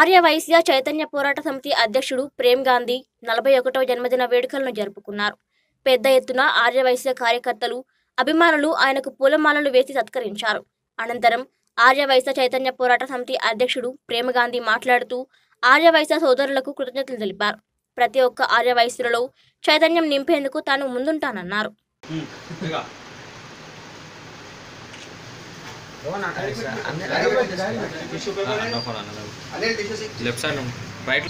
ఆర్య వైశ్య చైతన్య పోరాట సమితి అధ్యక్షుడు ప్రేమ్ గాంధీ నలభై ఒకటవ జన్మదిన వేడుకలను జరుపుకున్నారు పెద్ద ఎత్తున ఆర్య వైశ్య కార్యకర్తలు అభిమానులు ఆయనకు పూలమాలలు వేసి సత్కరించారు అనంతరం ఆర్య వైశ్య చైతన్య పోరాట సమితి అధ్యక్షుడు ప్రేమ గాంధీ మాట్లాడుతూ ఆర్య వైశ్య సోదరులకు కృతజ్ఞతలు తెలిపారు ప్రతి ఒక్క ఆర్య వైశ్యులలో చైతన్యం నింపేందుకు తాను ముందుంటానన్నారు లెఫ్ట్ సైడ్ రైట్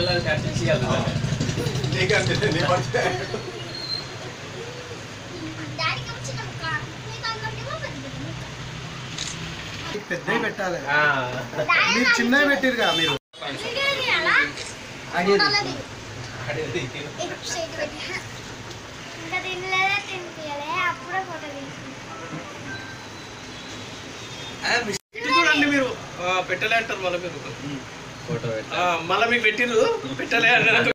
పెద్దవి పెట్టాలి మీరు చిన్నవి పెట్టిరుగా మీరు ఇంకా తినలేదా తినిపించలే అప్పుడే ఫోటో తీసుకున్నాను చూడండి మీరు ఆ, పెట్టలే అంటారు మళ్ళీ మీరు ఫోటో ఆ, మళ్ళీ మీకు పెట్టిర్రు పెట్టలే అన్నారు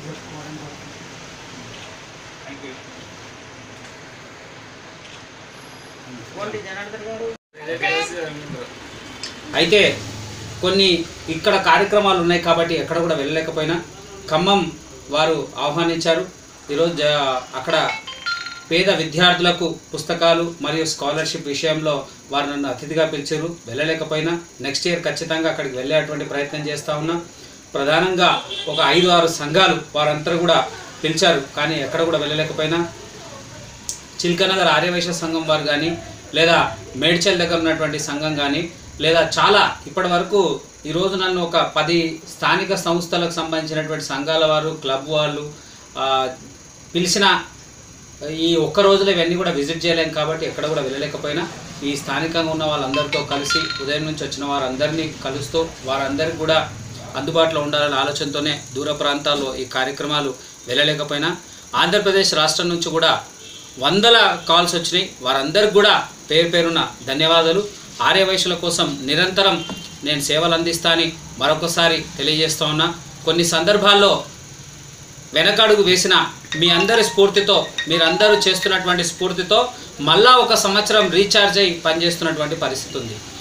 అయితే కొన్ని ఇక్కడ కార్యక్రమాలు ఉన్నాయి కాబట్టి ఎక్కడ కూడా వెళ్ళలేకపోయినా ఖమ్మం వారు ఆహ్వానించారు ఈరోజు జ- అక్కడ పేద విద్యార్థులకు పుస్తకాలు మరియు స్కాలర్షిప్ విషయంలో వారు నన్ను అతిథిగా పిలిచారు వెళ్ళలేకపోయినా నెక్స్ట్ ఇయర్ ఖచ్చితంగా అక్కడికి వెళ్ళేటువంటి ప్రయత్నం చేస్తూ ఉన్నా ప్రధానంగా ఒక ఐదు ఆరు సంఘాలు వారంతా కూడా పిలిచారు కానీ ఎక్కడ కూడా వెళ్ళలేకపోయినా చిల్కనగర్ ఆర్యవైశ్య సంఘం వారు కానీ లేదా మేడ్చల్ దగ్గర ఉన్నటువంటి సంఘం కానీ లేదా చాలా ఇప్పటి వరకు ఈరోజు నన్ను ఒక పది స్థానిక సంస్థలకు సంబంధించినటువంటి సంఘాల వారు క్లబ్ వాళ్ళు ఆ, పిలిచిన ఈ ఒక్క రోజులో ఇవన్నీ కూడా విజిట్ చేయలేం కాబట్టి ఎక్కడ కూడా వెళ్ళలేకపోయినా ఈ స్థానికంగా ఉన్న వాళ్ళందరితో కలిసి ఉదయం నుంచి వచ్చిన వారందరినీ కలుస్తూ వారందరికీ కూడా అందుబాటులో ఉండాలనే ఆలోచనతోనే దూర ప్రాంతాల్లో ఈ కార్యక్రమాలు వెళ్ళలేకపోయినా ఆంధ్రప్రదేశ్ రాష్ట్రం నుంచి కూడా వందల కాల్స్ వచ్చినాయి వారందరికి కూడా పేరు పేరున ధన్యవాదాలు ఆర్యవైశ్యుల కోసం నిరంతరం నేను సేవలు అందిస్తా అని మరొకసారి తెలియజేస్తా ఉన్నా కొన్ని సందర్భాల్లో వెనకడుగు వేసిన మీ అందరి స్ఫూర్తితో మీరందరూ చేస్తున్నటువంటి స్ఫూర్తితో మళ్ళా ఒక సంవత్సరం రీఛార్జ్ అయి పనిచేస్తున్నటువంటి పరిస్థితి ఉంది